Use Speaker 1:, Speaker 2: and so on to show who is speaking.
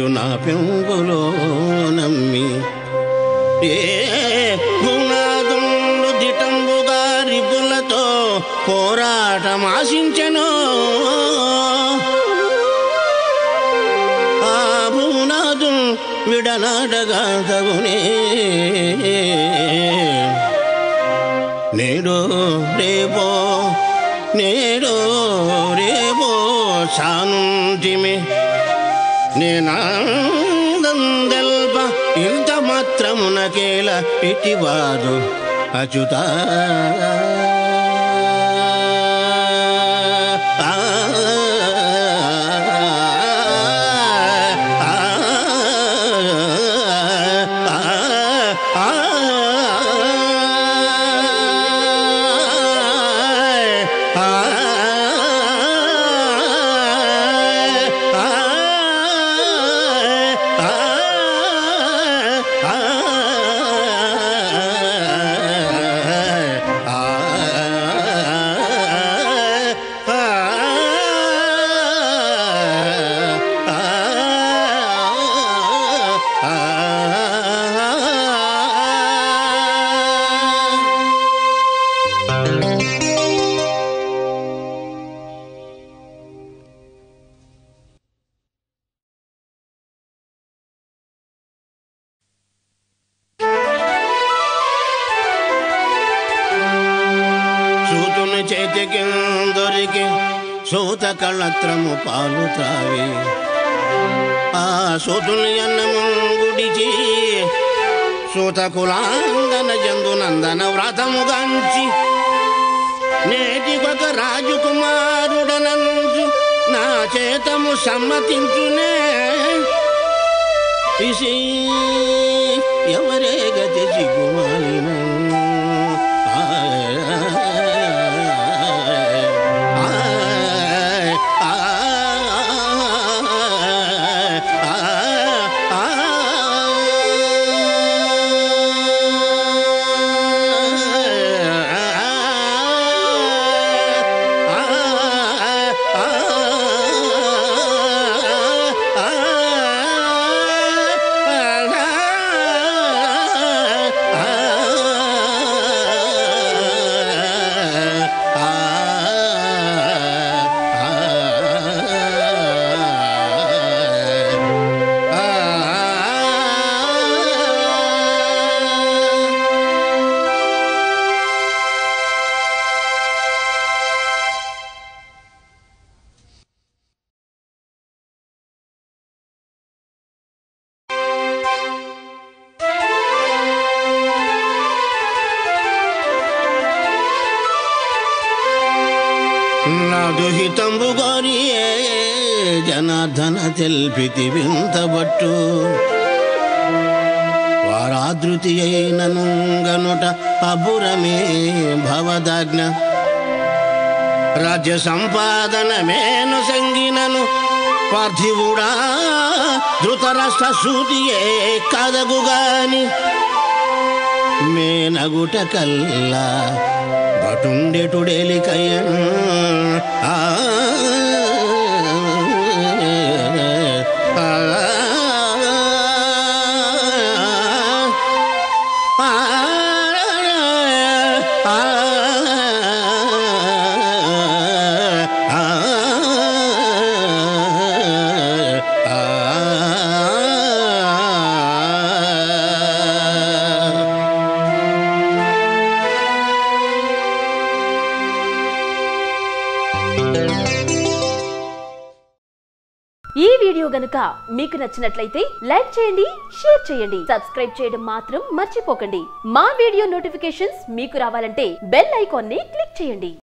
Speaker 1: నా పెంగులో నమ్మి ఏ గుణాదుండు దిటంబుగా రిపులతో పోరాటం ఆశించెను ఆ భూనాదు విడనాడగా తగునే నేడో రేపో నేడో రేపో సానుంటిమి నేనందెల్ప ఇంత మాత్రమునకేల ఇటివాదు అచ్యుత ఆ, ఆ, ఆ, ఆ, సూతుని చేతికి దొరికి సూత కళ్ళత్రము పాలు త్రావి ఆ సూతుని అన్నము గుడిచి సూత కులాంగన జందు నందన వ్రతము గంచి నేటికొక రాజకుమారుడనంచు నా చేతము సమ్మతించునే ఇసి ఎవరే గతి జిగుమాలిన నాదుహితంబు గోరియే జనార్దన తెల్పితి వింతబట్టు వారాదృతి అయినను గనుట అబురమే భవదాజ్ఞ రాజ్య సంపాదన మేను సంగినను పార్థివుడా ధృతరాష్ట్ర సూటియే కదగుగాని మేనగుట కల్లా బటుండెటుడేలికయ్యన్ ఆ ఆ, ఆ, ఆ, ఆ
Speaker 2: ఈ వీడియో గనుక మీకు నచ్చినట్లయితే లైక్ చేయండి షేర్ చేయండి సబ్స్క్రైబ్ చేయడం మాత్రం మర్చిపోకండి మా వీడియో నోటిఫికేషన్స్ మీకు రావాలంటే బెల్ ఐకాన్ ని క్లిక్ చేయండి